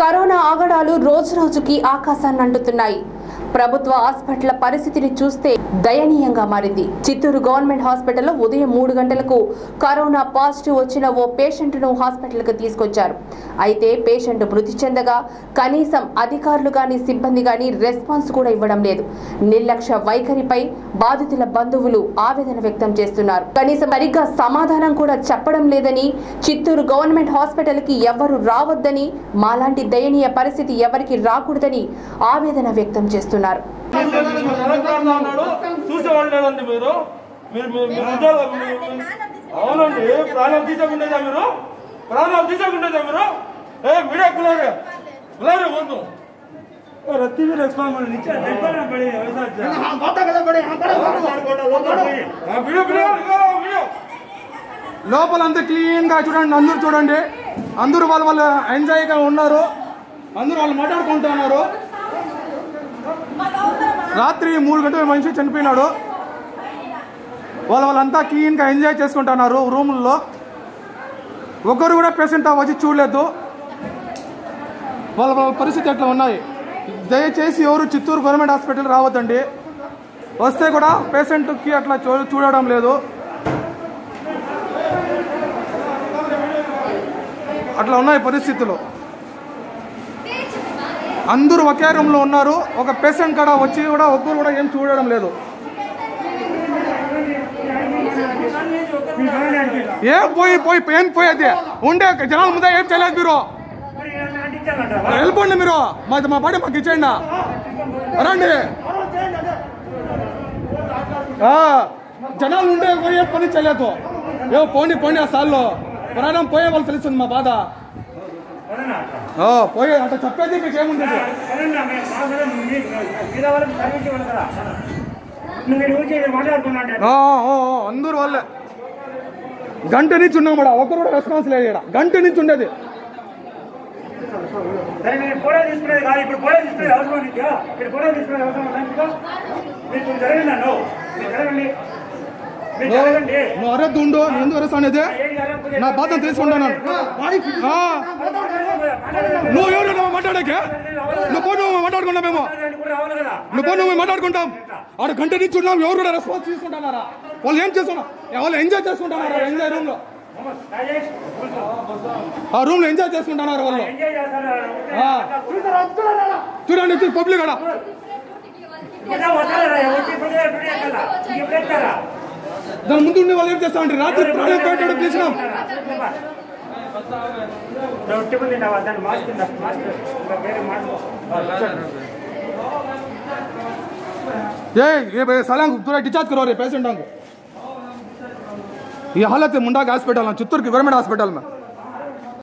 Corona ఆగడాలు రోజు రోజుకి ఆకాశాన్ని అంటుతున్నాయి ప్రభుత్వ హాస్పిటల్ పరిస్థితిని చూస్తే దయనీయంగా మారింది చిత్తూరు గవర్నమెంట్ హాస్పిటల్లో ఉదయం మూడు గంటలకు కరోనా పాజిటివ్ వచ్చిన ఓ పేషెంట్ను హాస్పిటల్కి తీసుకొచ్చారు అయితే పేషెంట్ మృతి చెందగా కనీసం అధికారులు కానీ సిబ్బంది కానీ రెస్పాన్స్ కూడా ఇవ్వడం లేదు నిర్లక్ష్య వైఖరిపై బాధితుల బంధువులు ఆవేదన వ్యక్తం చేస్తున్నారు కనీసం సరిగ్గా సమాధానం కూడా చెప్పడం లేదని చిత్తూరు గవర్నమెంట్ హాస్పిటల్కి ఎవ్వరు రావద్దని మాలాంటి దయనీయ పరిస్థితి ఎవరికి రాకూడదని ఆవేదన వ్యక్తం చేస్తున్నారు తెలంగాణలో ఉన్నాడు చూసేవాళ్ళు లేదండి మీరు మీరు మీరు మీరు ఉద్యోగం మీరు- మీరు- అవునండి ప్రాణం తీసకుండేదా మీరు ప్రాణం తీసకుండేదా మీరు ఏ మీడియా కులారే కులారే ముందు रत्ती भी रेस्पॉन्स मिल नीचे देखो ना बड़ी वैसा వీడియో వీడియో వీడియో లోపల అంతా క్లీన్ గా చూడండి అందరూ చూడండి అందరూ వాళ్ళ వాళ్ళ ఎంజాయ్గా ఉన్నారు అందరూ వాళ్ళు మాట్లాడుకుంటున్నారు రాత్రి మూడు గంటల మనిషి చనిపోయినాడు వాళ్ళ వాళ్ళంతా క్లీన్ గా ఎంజాయ్ చేసుకుంటున్నారు రూముల్లో ఒకరు కూడా పేషెంట్ వచ్చి చూడలేదు వాళ్ళ వాళ్ళ పరిస్థితి ఎట్లా ఉన్నాయి దయచేసి ఎవరు చిత్తూరు గవర్నమెంట్ హాస్పిటల్ రావద్దండి వస్తే కూడా పేషెంట్కి అట్లా చూ- చూడడం లేదు అట్లా ఉన్నాయి పరిస్థితులు అందరూ ఒకే రూమ్లో ఉన్నారు ఒక పేషెంట్ కూడా వచ్చి కూడా ఒక్కరు కూడా ఏం చూడడం లేదు ఏం పోయి పోయి ఏం పోయేది ఉండే జనాల ముందే ఏం చేయలేదు మీరు వెళ్ళిపోండి మీరు మా మా పాడి మాకు ఇచ్చేయండి రండి ఆ, జనాలు ఉండే పోయి ఏం పని చేయలేదు ఏ పోండి పోండి ఆ సార్లు ప్రాణం పోయే వాళ్ళు తెలుస్తుంది మా బాధ ఆ, పోయే అంటే చెప్పేది మీకు ఏముండదు మాట్లాడుకున్నా ఆ, ఆ, ఆ, అందరూ వాళ్ళే గంట నుంచి ఉన్నాం కూడా ఒకరు కూడా రెస్పాన్స్ లేదు ఈడ. గంట నుంచి ఉండేది సరే నేను ఫోటో తీసుకునేది కాదు ఇప్పుడు ఫోటో తీసుకునేది అవసరం నీకు ఇప్పుడు ఫోటో తీసుకునేది అవసరం ఉందా నీకు మీకు జరగండి నన్ను మీరు జరగండి మీరు జరగండి నువ్వు అరద్దు ఉండు నేను ఎందుకు అరెస్ట్ అనేది నా బాధను తీసుకుంటాను ఆ, నువ్వు ఎవరు నువ్వు మాట్లాడాకే నువ్వు పో నువ్వు మాట్లాడుకుంటాం మేము రావాలి కదా నువ్వు పో నువ్వు మాట్లాడుకుంటాం ఆడ గంట నుంచి ఉన్నాం ఎవరు కూడా రెస్పాన్స్ తీసుకుంటున్నారా వాళ్ళు ఏం చేస్తున్నారు వాళ్ళు ఎంజాయ్ చేసుకుంటున్నారా ఎంజాయ్ రూమ్ లో రాజేష్ ఆ రూమ్ లో ఎంజాయ్ చేసుకుంటున్నారు వాళ్ళు ఎంజాయ్ చేస్తారు ఆ. చూడండి పబ్లిక్ ఆడ ఇంకా వస్తారా వచ్చి ఇప్పుడు ఇప్పుడు ఎక్కాలా ఇప్పుడు ఎక్కారా దాని ముందు ఉండే వాళ్ళు ఏం చేస్తా ఉంటారు రాత్రి ప్రాణం పెట్టాడు పిలిచినాం టిఫిన్ తిన్నావా దాన్ని మాస్క్ తిన్నా మాస్క్ ఇంకా వేరే మాస్క్ ए ये भाई साला पूरा डिस्चार्ज करो रे पेशेंट को ये हालत है मुंडा के हॉस्पिटल में चित्तूर के गवर्नमेंट हॉस्पिटल में